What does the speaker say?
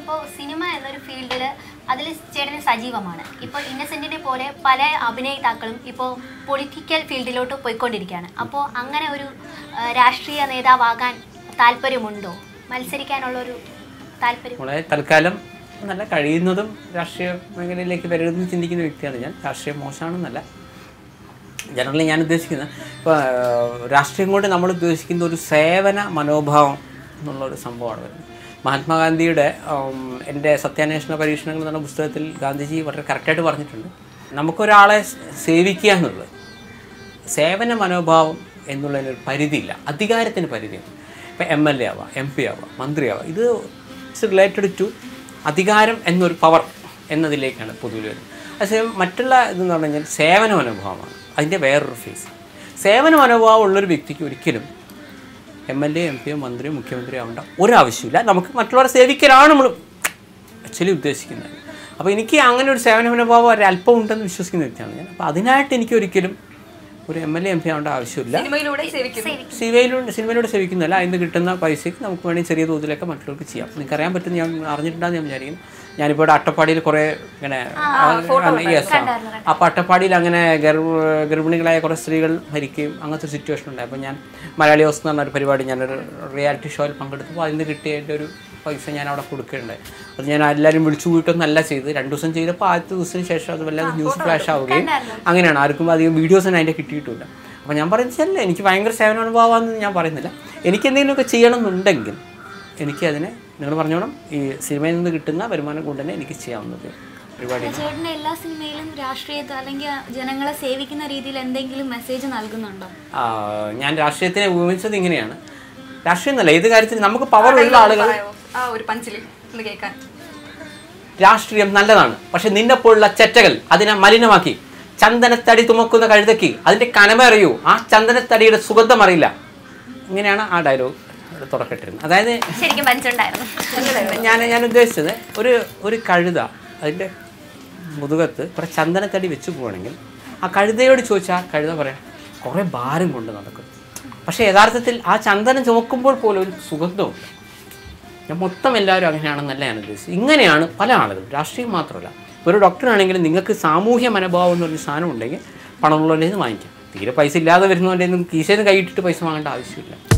അപ്പോൾ സിനിമ എന്നൊരു ഫീൽഡിൽ അതിൽ ചേട്ടന് സജീവമാണ് ഇപ്പോൾ ഇന്നസെന്റിനെ പോലെ പല അഭിനേതാക്കളും ഇപ്പോൾ പൊളിറ്റിക്കൽ ഫീൽഡിലോട്ട് പോയിക്കൊണ്ടിരിക്കുകയാണ് അപ്പോൾ അങ്ങനെ ഒരു ആ, രാഷ്ട്രീയ നേതാവാകാൻ താല്പര്യമുണ്ടോ മത്സരിക്കാനുള്ള ഒരു താല്പര്യം നമ്മളെ തൽക്കാലം നല്ല കഴിയുന്നതും രാഷ്ട്രീയ മേഖലയിലേക്ക് വരരുതെന്ന് ചിന്തിക്കുന്ന വ്യക്തിയാണ് ഞാൻ രാഷ്ട്രീയം മോശമാണെന്നല്ല ജനറലി ഞാൻ ഉദ്ദേശിക്കുന്നത് ഇപ്പോൾ രാഷ്ട്രീയം കൊണ്ട് നമ്മൾ ഉദ്ദേശിക്കുന്ന ഒരു സേവന മനോഭാവം എന്നുള്ള ഒരു സംഭവമാണ് വരുന്നത് മഹാത്മാഗാന്ധിയുടെ ഉം, എൻ്റെ സത്യാന്വേഷണ പരീക്ഷണങ്ങൾ എന്ന പുസ്തകത്തിൽ ഗാന്ധിജി വളരെ കറക്റ്റായിട്ട് പറഞ്ഞിട്ടുണ്ട് നമുക്കൊരാളെ സേവിക്കുക എന്നുള്ളത് സേവന മനോഭാവം എന്നുള്ളതിനൊരു പരിധിയില്ല അധികാരത്തിന് പരിധിയുണ്ട് ഇപ്പം എം എൽ എ ആവാം എം പി ആവാം മന്ത്രി ആവാം ഇത് ഇറ്റ്സ് റിലേറ്റഡ് ടു അധികാരം എന്നൊരു പവർ എന്നതിലേക്കാണ് പൊതുവിൽ വരുന്നത് അതേസമയം മറ്റുള്ള ഇതെന്ന് പറഞ്ഞു കഴിഞ്ഞാൽ സേവന മനോഭാവമാണ് അതിൻ്റെ വേറൊരു ഫേസ് സേവന മനോഭാവം ഉള്ളൊരു വ്യക്തിക്ക് ഒരിക്കലും എം എൽ എ എം പിയോ മന്ത്രിയോ മുഖ്യമന്ത്രിയോ ആവേണ്ട ഒരാവശ്യമില്ല നമുക്ക് മറ്റുള്ളവരെ സേവിക്കലാണ് നമ്മൾ ആക്ച്വലി ഉദ്ദേശിക്കുന്നത് അപ്പോൾ എനിക്ക് അങ്ങനെ ഒരു സേവന മനോഭാവം ഒരല്പം ഉണ്ടെന്ന് വിശ്വസിക്കുന്ന വ്യക്തിയാണ് ഞാൻ അപ്പോൾ അതിനായിട്ട് എനിക്ക് ഒരിക്കലും ഒരു M L A M P ആവേണ്ട ആവശ്യമില്ല സിനിമയിലൂടെ സേവിക്കുന്നു സിനിമയിലൂടെ സിനിമയിലൂടെ സേവിക്കുന്നതല്ല അതിന് കിട്ടുന്ന പൈസയ്ക്ക് നമുക്ക് വേണമെങ്കിൽ ചെറിയ തോതിലൊക്കെ മറ്റുള്ളവർക്ക് ചെയ്യാം നിങ്ങൾക്ക് അറിയാൻ പറ്റുന്ന ഞാൻ അറിഞ്ഞിട്ടുണ്ടെന്ന് ഞാൻ വിചാരിക്കുന്നു ഞാനിപ്പോൾ ഇവിടെ അട്ടപ്പാടിയിൽ കുറേ ഇങ്ങനെ യെസ് അപ്പോൾ അട്ടപ്പാടിയിൽ അങ്ങനെ ഗർഭ ഗർഭിണികളായ കുറേ സ്ത്രീകൾ മരിക്കുകയും അങ്ങനത്തെ ഒരു സിറ്റുവേഷൻ ഉണ്ടായി അപ്പോൾ ഞാൻ മലയാളി ഹൗസ് എന്ന് പറഞ്ഞ ഒരു പരിപാടി ഞാനൊരു റിയാലിറ്റി ഷോയിൽ പങ്കെടുത്തപ്പോൾ അതിൽ നിന്ന് കിട്ടിയ എൻ്റെ ഒരു പൈസ ഞാൻ അവിടെ കൊടുക്കുകയുണ്ടായി അത് ഞാൻ എല്ലാവരും വിളിച്ചു കൂട്ടൊന്നല്ല ചെയ്ത് രണ്ട് ദിവസം ചെയ്തപ്പോൾ ആദ്യത്തെ ദിവസത്തിന് ശേഷം അത് വല്ലാതെ ന്യൂസ് ഫ്ലാഷ് ആവുകയും അങ്ങനെയാണ് ആർക്കും അധികം വീഡിയോസ് അതിൻ്റെ കിട്ടിയിട്ടില്ല അപ്പോൾ ഞാൻ പറയുന്നത് എനിക്ക് ഭയങ്കര സേവന അനുഭവമാണെന്ന് ഞാൻ പറയുന്നില്ല എനിക്ക് എന്തെങ്കിലുമൊക്കെ ചെയ്യണം എന്നുണ്ടെങ്കിൽ എനിക്കതിനെ നിങ്ങൾ പറഞ്ഞോണം ഈ സിനിമയിൽ നിന്ന് കിട്ടുന്ന വരുമാനം കൊണ്ട് തന്നെ എനിക്ക് ചെയ്യാവുന്നത് പരിപാടി ചേട്ടൻ്റെ എല്ലാ സിനിമയിലും രാഷ്ട്രീയത്തെ അല്ലെങ്കിൽ ജനങ്ങളെ സേവിക്കുന്ന രീതിയിൽ എന്തെങ്കിലും മെസ്സേജ് നൽകുന്നുണ്ടോ ആ, ഞാൻ രാഷ്ട്രീയത്തിനെ ഉപയോഗിച്ചത് ഇങ്ങനെയാണ് രാഷ്ട്രീയം എന്നല്ല ഏത് കാര്യത്തിൽ നമുക്ക് പവർ ഉള്ള ആളുകൾ പറയാവോ? ആ ഒരു പഞ്ചില് ഒന്ന് കേൾക്കാൻ രാഷ്ട്രീയം നല്ലതാണ് പക്ഷെ നിന്നെ പോലുള്ള ചെറ്റകൾ അതിനെ മലിനമാക്കി ചന്ദനത്തടി തുമക്കുന്ന കഴുതയ്ക്ക് അതിന്റെ കനമ അറിയൂ ആ ചന്ദനത്തടിയുടെ സുഗന്ധം അറിയില്ല ഇങ്ങനെയാണ് ആ ഡയലോഗ് തുടക്കട്ടിരുന്നത് അതായത് ശരിക്കും പഞ്ചുണ്ടായിരുന്നു ഞാൻ ഞാൻ ഉദ്ദേശിച്ചത് ഒരു ഒരു കഴുത അതിൻ്റെ മുതുകത്ത് കുറേ ചന്ദനത്തടി വെച്ച് പോവുകയാണെങ്കിൽ ആ കഴുതയോട് ചോദിച്ചാൽ ആ കഴുത പറയാം കുറേ ഭാരം കൊണ്ട് നടക്കും പക്ഷേ യഥാർത്ഥത്തിൽ ആ ചന്ദനം ചുമക്കുമ്പോൾ പോലും ഒരു സുഗന്ധമുണ്ട് ഞാൻ മൊത്തം എല്ലാവരും അങ്ങനെയാണെന്നല്ല ഞാൻ ഉദ്ദേശിച്ചത് ഇങ്ങനെയാണ് പല ആളുകളും രാഷ്ട്രീയം മാത്രമല്ല ഒരു ഡോക്ടറാണെങ്കിലും നിങ്ങൾക്ക് സാമൂഹ്യ മനോഭാവം എന്ന് പറഞ്ഞ സാധനം ഉണ്ടെങ്കിൽ പണമുള്ളവരുടെ നിന്ന് വാങ്ങിക്കാം തീരെ പൈസ ഇല്ലാതെ വരുന്നവരുടെ ഒന്നും കീശയിൽ നിന്ന് കൈയിട്ടിട്ട് പൈസ വാങ്ങേണ്ട ആവശ്യമില്ല